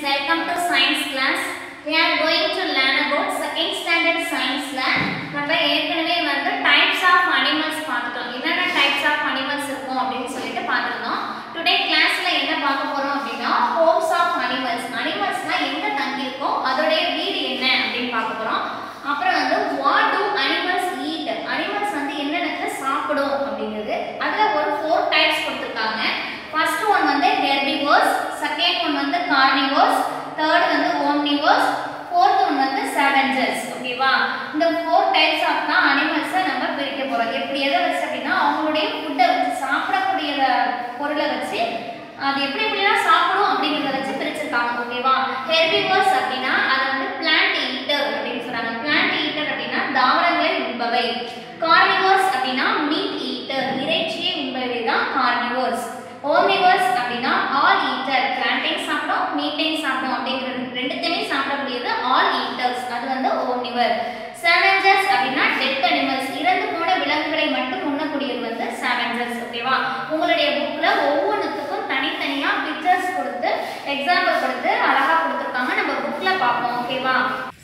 welcome to science class. We are going to learn about second standard science ல நம்ம ஏற்கனவே வந்து types of animals பார்த்துட்டோம் என்னென்ன types of animals இருக்கும் அப்படின்னு சொல்லிட்டு பார்த்துருந்தோம் டுடே கிளாஸ்ல என்ன பார்க்க போறோம் அப்படின்னா homes of animals அனிமல்ஸ்னா எங்க தங்கி இருக்கோம் அதோடைய வீடு என்ன அப்படின்னு பார்க்க போறோம் அப்புறம் வந்து what do animals eat animals வந்து என்னென்ன சாப்பிடும் அப்படிங்கிறது அதுல ஒரு ஃபோர் டைப்ஸ் கொடுத்துருக்காங்க ஃபர்ஸ்ட் ஒன் வந்து ஹெர்பிவோர்ஸ் செகண்ட் ஒன் வந்து கார்னிவோர்ஸ் தேர்ட் வந்து ஓம்னிவோர்ஸ் ஃபோர்த் ஒன் வந்து ஸ்கேவெஞ்சர்ஸ் ஓகேவா இந்த ஃபோர் டைப்ஸ் ஆஃப் தான் அனிமல்ஸை நம்ம பிரிக்க போறோம் எப்படி எதை வச்சு அப்படின்னா அவங்களுடைய ஃபுட்டை வச்சு சாப்பிடக்கூடிய பொருளை வச்சு அது எப்படி எப்படிலாம் சாப்பிடும் அப்படிங்கிறத வச்சு பிரிச்சிருக்காங்க ஓகேவா ஹெர்பிவோர்ஸ் அப்படின்னா அது வந்து பிளான்ட் ஈட்டர் அப்படின்னு சொல்றாங்க பிளான்ட் ஈட்டர் அப்படின்னா தாவரங்களை உண்பவை கார்னிவோர்ஸ் அப்படின்னா மீட் ஈட்டர் இறைச்சியை உண்பவை தான் கார்னிவோர்ஸ் ஓம்னிவர்ஸ் அப்படின்னா ஆல் ஈட்டர் பிளான்டையும் சாப்பிடும் மீட்டையும் சாப்பிடும் அப்படிங்கிற ரெண்டுத்தையுமே சாப்பிடக்கூடியது ஆல் ஈட்டர்ஸ் அது வந்து ஓம்னிவர் சாவெஞ்சர்ஸ் அப்படின்னா டெட் அனிமல்ஸ் இறந்து போன விலங்குகளை மட்டும் உண்ணக்கூடியது வந்து சாவெஞ்சர்ஸ் ஓகேவா உங்களுடைய புக்ல ஒவ்வொன்றுத்துக்கும் தனித்தனியா பிக்சர்ஸ் கொடுத்து எக்ஸாம்பிள் கொடுத்து அழகா கொடுத்துருக்காங்க நம்ம புக்ல பார்ப்போம் ஓகேவா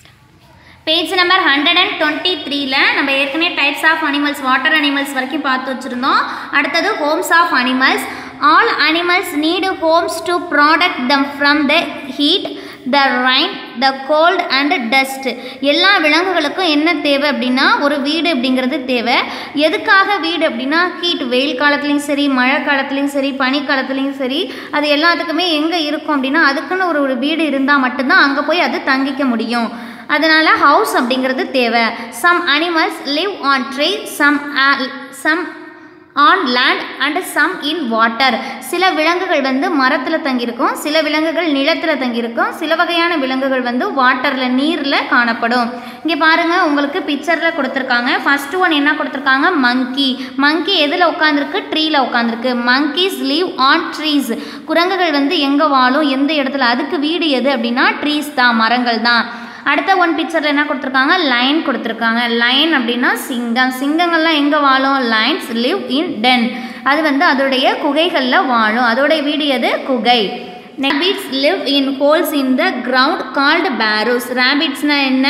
page number hundred and twenty த்ரீல நம்ம ஏற்கனவே types of animals water animals வரைக்கும் பார்த்து வச்சுருந்தோம் அடுத்தது homes of animals all animals need homes to protect them from the heat the rain the cold and dust எல்லா விலங்குகளுக்கும் என்ன தேவை அப்படின்னா ஒரு வீடு அப்படிங்கிறது தேவை எதுக்காக வீடு அப்படின்னா ஹீட் வெயில் காலத்துலேயும் சரி மழை காலத்துலேயும் சரி பனி காலத்துலேயும் சரி அது எல்லாத்துக்குமே எங்கே இருக்கும் அப்படின்னா அதுக்குன்னு ஒரு ஒரு வீடு இருந்தால் மட்டும்தான் அங்கே போய் அது தங்கிக்க முடியும் அதனால் ஹவுஸ் அப்படிங்கிறது தேவை some animals live on tree some some on land and some in water சில விலங்குகள் வந்து மரத்தில் தங்கியிருக்கும் சில விலங்குகள் நிலத்தில் தங்கியிருக்கும் சில வகையான விலங்குகள் வந்து வாட்டரில் நீரில் காணப்படும் இங்கே பாருங்கள் உங்களுக்கு பிக்சரில் கொடுத்துருக்காங்க ஃபர்ஸ்ட் ஒன் என்ன கொடுத்துருக்காங்க மங்கி மங்கி எதில் உட்காந்துருக்கு ட்ரீயில் உட்காந்துருக்கு மங்கீஸ் லீவ் ஆன் ட்ரீஸ் குரங்குகள் வந்து எங்கே வாழும் எந்த இடத்துல அதுக்கு வீடு எது அப்படின்னா ட்ரீஸ் தான் மரங்கள் தான் அடுத்த ஒன் பிக்சரில் என்ன கொடுத்துருக்காங்க லைன் கொடுத்துருக்காங்க லைன் அப்படின்னா சிங்கம் சிங்கங்கள்லாம் எங்கே வாழும் லைன்ஸ் லிவ் இன் டென் அது வந்து அதோடைய குகைகளில் வாழும் அதோடைய வீடு எது குகை rabbits live in holes in the ground called burrows ரேபிட்ஸ்னால் என்ன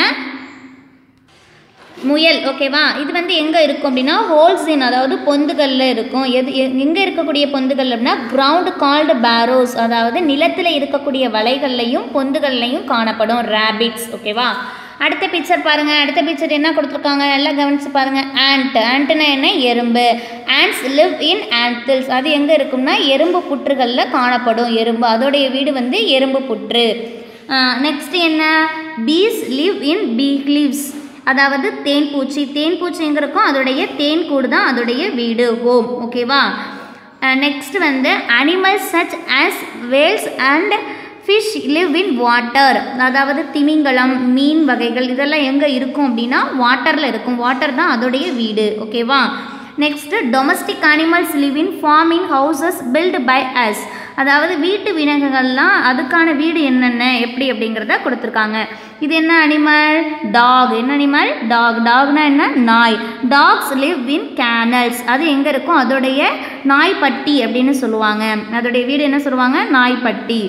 முயல் ஓகேவா இது வந்து எங்கே இருக்கும் அப்படின்னா ஹோல்ஸ் இன் அதாவது பொந்துகளில் இருக்கும் எது எங்கே இருக்கக்கூடிய பொந்துகள் அப்படின்னா கிரவுண்ட் கால்டு பேரோஸ் அதாவது நிலத்தில் இருக்கக்கூடிய வலைகள்லையும் பொந்துகள்லையும் காணப்படும் ரேபிட்ஸ் ஓகேவா அடுத்த பிக்சர் பாருங்கள் அடுத்த பிக்சர் என்ன கொடுத்துருக்காங்க எல்லாம் கவனிச்சு பாருங்கள் ஆண்ட் ஆண்ட்னா என்ன எறும்பு ஆண்ட்ஸ் லிவ் இன் ஆந்தில்ஸ் அது எங்கே இருக்கும்னா எறும்பு புற்றுகளில் காணப்படும் எறும்பு அதோடைய வீடு வந்து எறும்பு புற்று நெக்ஸ்ட் என்ன bees live in beehives அதாவது தேன் பூச்சி தேன் பூச்சி எங்கே இருக்கும் அதோடைய தேன் கூடு தான் அதோடைய வீடு ஹோம் ஓகேவா நெக்ஸ்ட் வந்து animals such as whales and fish live in water அதாவது திமிங்கலம் மீன் வகைகள் இதெல்லாம் எங்கே இருக்கும் அப்படின்னா வாட்டரில் இருக்கும் வாட்டர் தான் அதோடைய வீடு ஓகேவா next domestic animals live in farming houses built by us அதாவது வீட்டு விலங்குகள்லாம் அதுக்கான வீடு என்னென்ன எப்படி அப்படிங்கிறத கொடுத்துருக்காங்க இது என்ன அனிமல் டாக் என்ன அனிமல் டாக் டாக்னா என்ன நாய் டாக்ஸ் லிவ் இன் கேனல்ஸ் அது எங்கே இருக்கும் அதோடைய நாய்ப்பட்டி அப்படின்னு சொல்லுவாங்க அதோடைய வீடு என்ன சொல்லுவாங்க நாய்ப்பட்டி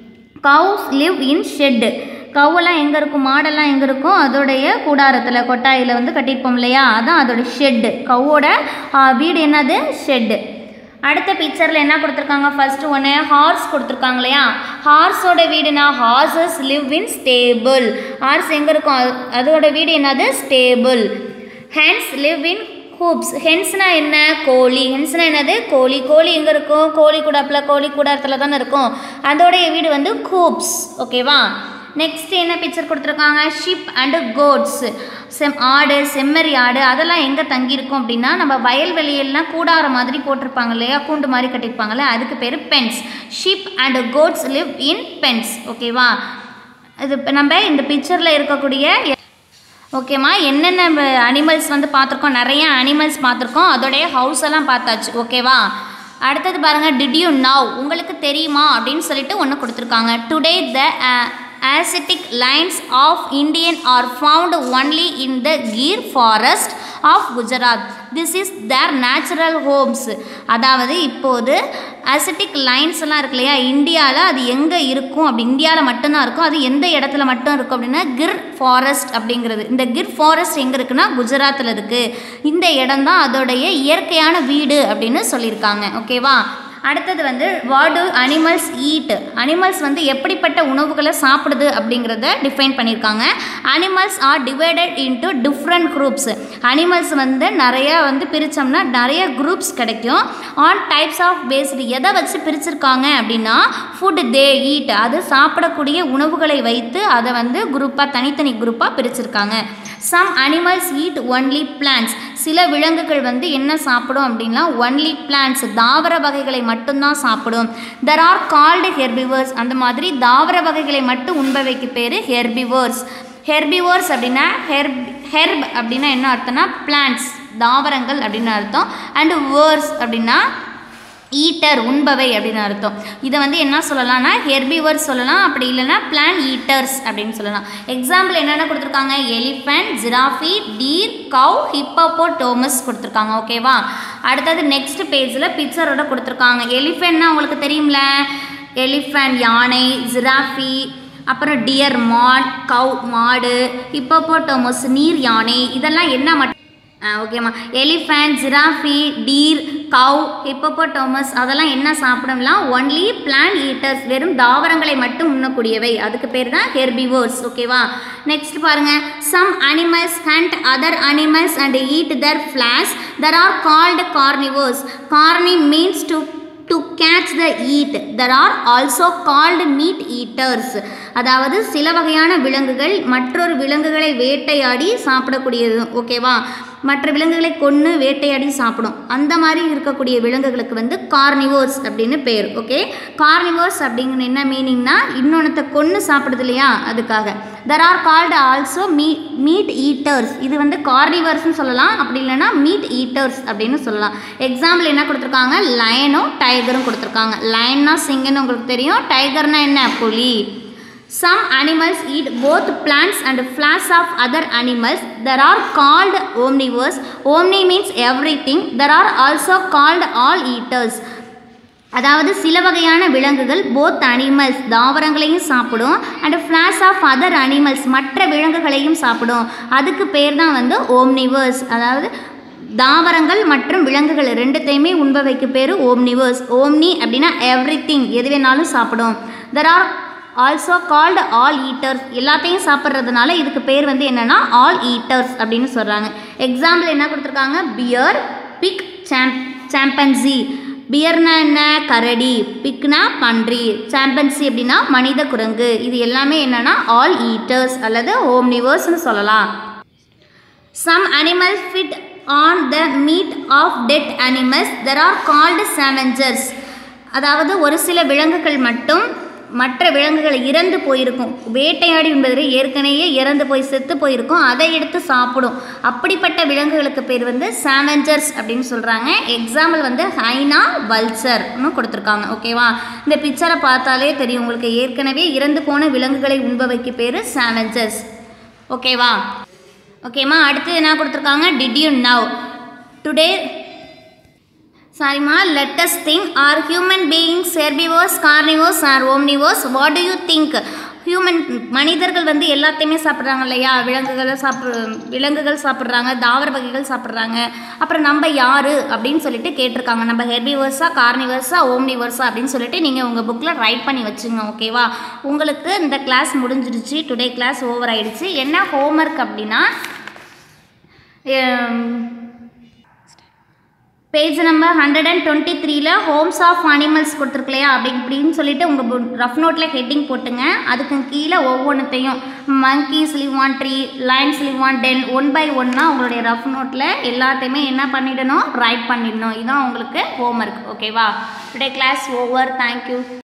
கவுஸ் லிவ் இன் ஷெட்டு கவ்வெல்லாம் எங்கே இருக்கும் மாடெல்லாம் எங்கே இருக்கும் அதோடைய கூடாரத்தில் கொட்டாயில் வந்து கட்டியிருப்போம் இல்லையா அதான் அதோட ஷெட்டு கவ்வோட வீடு என்னது ஷெட்டு அடுத்த பிக்சரில் என்ன கொடுத்துருக்காங்க ஃபர்ஸ்ட் ஒன்று ஹார்ஸ் கொடுத்துருக்காங்க இல்லையா ஹார்ஸோட வீடுனா horses live in stable horse எங்கே இருக்கும் அதோட வீடு என்னது stable hens live in hoops ஹென்ஸ்னா என்ன கோழி ஹென்ஸ்னா என்னது கோழி கோழி எங்கே இருக்கும் கோழி கூடாப்பில் கோழி கூடாரத்தில் தானே இருக்கும் அதோடைய வீடு வந்து கூப்ஸ் ஓகேவா நெக்ஸ்ட் என்ன பிக்சர் கொடுத்துருக்காங்க ஷிப் அண்டு கோட்ஸ் செம் ஆடு செம்மறி ஆடு அதெல்லாம் எங்கே தங்கியிருக்கும் அப்படின்னா நம்ம வயல்வெளியெல்லாம் கூடார மாதிரி போட்டிருப்பாங்க இல்லையா கூண்டு மாதிரி கட்டியிருப்பாங்கல்ல அதுக்கு பேர் pens sheep and goats live in pens ஓகேவா இது இப்போ நம்ம இந்த பிக்சரில் இருக்கக்கூடிய ஓகேம்மா என்னென்ன அனிமல்ஸ் வந்து பார்த்துருக்கோம் நிறைய அனிமல்ஸ் பார்த்துருக்கோம் அதோடைய ஹவுஸ் எல்லாம் பார்த்தாச்சு ஓகேவா அடுத்தது பாருங்கள் டிட் யூ நவ் உங்களுக்கு தெரியுமா அப்படின்னு சொல்லிட்டு ஒன்று கொடுத்துருக்காங்க today the asiatic lions of Indian are found only in the Gir forest of Gujarat this is their natural homes அதாவது இப்போது அசிட்டிக் லைன்ஸ் எல்லாம் இருக்கு இல்லையா இந்தியாவில் அது எங்கே இருக்கும் அப்படி இந்தியாவில் மட்டும்தான் இருக்கும் அது எந்த இடத்துல மட்டும் இருக்கும் அப்படின்னா கிர் ஃபாரஸ்ட் அப்படிங்கிறது இந்த கிர் ஃபாரஸ்ட் எங்கே இருக்குன்னா குஜராத்தில் இருக்குது இந்த இடம் தான் அதோடைய இயற்கையான வீடு அப்படின்னு சொல்லியிருக்காங்க ஓகேவா அடுத்தது வந்து what do animals eat animals வந்து எப்படிப்பட்ட உணவுகளை சாப்பிடுது அப்படிங்கிறத டிஃபைன் பண்ணியிருக்காங்க animals are divided into different groups animals வந்து நிறைய வந்து பிரித்தோம்னா நிறைய குரூப்ஸ் கிடைக்கும் ஆன் டைப்ஸ் ஆஃப் பேஸ்டு எதை வச்சு பிரிச்சிருக்காங்க அப்படின்னா ஃபுட் தே ஈட் அது சாப்பிடக்கூடிய உணவுகளை வைத்து அதை வந்து குரூப்பாக தனித்தனி குரூப்பாக பிரிச்சிருக்காங்க some animals eat only plants சில விலங்குகள் வந்து என்ன சாப்பிடும் அப்படின்னா ஒன்லி பிளான்ஸ் தாவர வகைகளை மட்டும்தான் சாப்பிடும் தெர் ஆர் கால்டு ஹெர்பிவர்ஸ் அந்த மாதிரி தாவர வகைகளை மட்டும் உண்பவைக்கு பேர் ஹெர்பிவர்ஸ் ஹெர்பிவர்ஸ் அப்படின்னா ஹெர்ப் ஹெர்ப் அப்படின்னா என்ன அர்த்தம்னா பிளான்ட்ஸ் தாவரங்கள் அப்படின்னு அர்த்தம் அண்டு வேர்ஸ் அப்படின்னா ஈட்டர் உண்பவை அப்படின்னு அர்த்தம் இதை வந்து என்ன சொல்லலாம்னா ஹெர்பிவர்ஸ் சொல்லலாம் அப்படி இல்லைன்னா பிளான் ஈட்டர்ஸ் அப்படின்னு சொல்லலாம் எக்ஸாம்பிள் என்னென்ன கொடுத்துருக்காங்க எலிஃபண்ட் ஜிராஃபி டீர் கவ் ஹிப்போபோட்டோமஸ் கொடுத்துருக்காங்க ஓகேவா அடுத்தது நெக்ஸ்ட் பேஜில் பிக்சரோட கொடுத்துருக்காங்க எலிஃபெண்ட்னா உங்களுக்கு தெரியும்ல எலிஃபண்ட் யானை ஜிராஃபி அப்புறம் டியர் மான் கவ் மாடு ஹிப்போபோட்டோமஸ் நீர் யானை இதெல்லாம் என்ன மட்டும் ஓகேம்மா எலிஃபண்ட் ஜிராஃபி டீர் கவ் ஹிப்போபோட்டோமஸ் அதெல்லாம் என்ன சாப்பிடும்லாம் ஒன்லி பிளான் ஈட்டர்ஸ் வெறும் தாவரங்களை மட்டும் உண்ணக்கூடியவை அதுக்கு பேர் தான் ஹெர்பிவோர்ஸ் ஓகேவா நெக்ஸ்ட் பாருங்க some animals hunt other animals and eat their flesh they are called carnivores carni means to to catch the eat they are also called meat eaters அதாவது சில வகையான விலங்குகள் மற்றொரு விலங்குகளை வேட்டையாடி சாப்பிடக்கூடியது ஓகேவா மற்ற விலங்குகளை கொன்று வேட்டையாடி சாப்பிடும் அந்த மாதிரி இருக்கக்கூடிய விலங்குகளுக்கு வந்து கார்னிவோர்ஸ் அப்படின்னு பேர் ஓகே கார்னிவோர்ஸ் அப்படிங்கிற என்ன மீனிங்னா இன்னொன்றத்தை கொன்று சாப்பிடுது இல்லையா அதுக்காக they are called also me meat eaters இது வந்து கார்னிவர்ஸ்னு சொல்லலாம் அப்படி இல்லைன்னா மீட் ஈட்டர்ஸ் அப்படின்னு சொல்லலாம் எக்ஸாம்பிள் என்ன கொடுத்துருக்காங்க லயனும் டைகரும் கொடுத்துருக்காங்க லயன்னா சிங்கன்னு உங்களுக்கு தெரியும் டைகர்னா என்ன புலி Some animals eat both plants and flesh of other animals. There are called omnivores. Omni means everything. There are also called all eaters. அதாவது சில வகையான விலங்குகள் போத் அனிமல்ஸ் தாவரங்களையும் சாப்பிடும் and flesh of other animals மற்ற விலங்குகளையும் சாப்பிடும் அதுக்கு பேர் தான் வந்து ஓம்னிவர்ஸ் அதாவது தாவரங்கள் மற்றும் விலங்குகள் ரெண்டுத்தையுமே உண்பவைக்கு பேர் ஓம்னிவர்ஸ் ஓம்னி அப்படின்னா எவ்ரி திங் எது வேணாலும் சாப்பிடும் they are also called all eaters எல்லாத்தையும் சாப்பிட்றதுனால இதுக்கு பேர் வந்து என்னென்னா ஆல் ஈட்டர்ஸ் அப்படின்னு சொல்கிறாங்க எக்ஸாம்பிள் என்ன கொடுத்துருக்காங்க பியர் பிக் சாம் சாம்பன்சி பியர்னா என்ன கரடி பிக்னா பன்றி சாம்பன்சி அப்படின்னா மனித குரங்கு இது எல்லாமே என்னென்னா ஆல் ஈட்டர்ஸ் அல்லது ஓம்னிவர்ஸ்னு சொல்லலாம் some animals feed on the meat of dead animals they are called scavengers அதாவது ஒரு சில விலங்குகள் மட்டும் மற்ற விலங்குகள் இறந்து போயிருக்கும் வேட்டையாடி என்பது ஏற்கனவே இறந்து போய் செத்து போயிருக்கும் அதை எடுத்து சாப்பிடும் அப்படிப்பட்ட விலங்குகளுக்கு பேர் வந்து சாவெஞ்சர்ஸ் அப்படின்னு சொல்கிறாங்க எக்ஸாம்பிள் வந்து ஹைனா வல்சர்னு கொடுத்துருக்காங்க ஓகேவா இந்த பிக்சரை பார்த்தாலே தெரியும் உங்களுக்கு ஏற்கனவே இறந்து போன விலங்குகளை உண்பவைக்கு பேர் சாவெஞ்சர்ஸ் ஓகேவா ஓகேம்மா அடுத்து என்ன கொடுத்துருக்காங்க டிட் யூ நவ் டுடே சாரிம்மா let's think are human beings herbivores carnivores or omnivores what do you think human மனிதர்கள் வந்து எல்லாத்தையுமே சாப்பிட்றாங்க இல்லையா விலங்குகளை சாப்பிடு விலங்குகள் சாப்பிட்றாங்க தாவர வகைகள் சாப்பிட்றாங்க அப்புறம் நம்ம யார் அப்படின்னு சொல்லிட்டு கேட்டிருக்காங்க நம்ம ஹெர்பிவர்ஸா கார்னிவர்ஸா ஓம்னிவர்ஸா அப்படின்னு சொல்லிட்டு நீங்கள் உங்கள் புக்கில் ரைட் பண்ணி வச்சுங்க ஓகேவா உங்களுக்கு இந்த கிளாஸ் முடிஞ்சிடுச்சு டுடே கிளாஸ் ஓவர் ஆயிடுச்சு என்ன ஹோம்ஒர்க் அப்படின்னா page number hundred and twenty த்ரீல ஹோம்ஸ் ஆஃப் அனிமல்ஸ் கொடுத்துருக்கு இல்லையா அப்படி இப்படின்னு சொல்லிட்டு உங்கள் ரஃப் நோட்டில் ஹெட்டிங் போட்டுங்க அதுக்கு கீழே ஒவ்வொன்றுத்தையும் monkeys live on tree lions live on den one by one உங்களுடைய ரஃப் நோட்டில் எல்லாத்தையுமே என்ன பண்ணிடணும் ரைட் பண்ணிடணும் இதுதான் உங்களுக்கு ஹோம்ஒர்க் ஓகேவா டுடே கிளாஸ் ஓவர் தேங்க்யூ